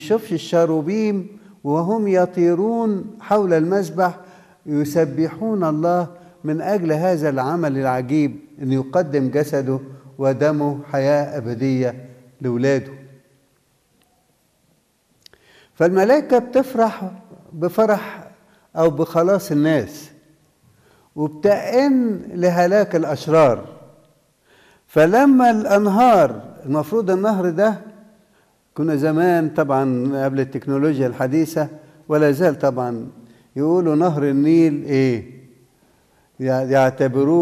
شوفش الشاروبيم وهم يطيرون حول المسبح يسبحون الله من أجل هذا العمل العجيب أن يقدم جسده ودمه حياة أبدية لولاده فالملائكة بتفرح بفرح أو بخلاص الناس وبتأن لهلاك الأشرار فلما الأنهار المفروض النهر ده كنا زمان طبعا قبل التكنولوجيا الحديثة ولا زال طبعا يقولوا نهر النيل ايه يعتبروه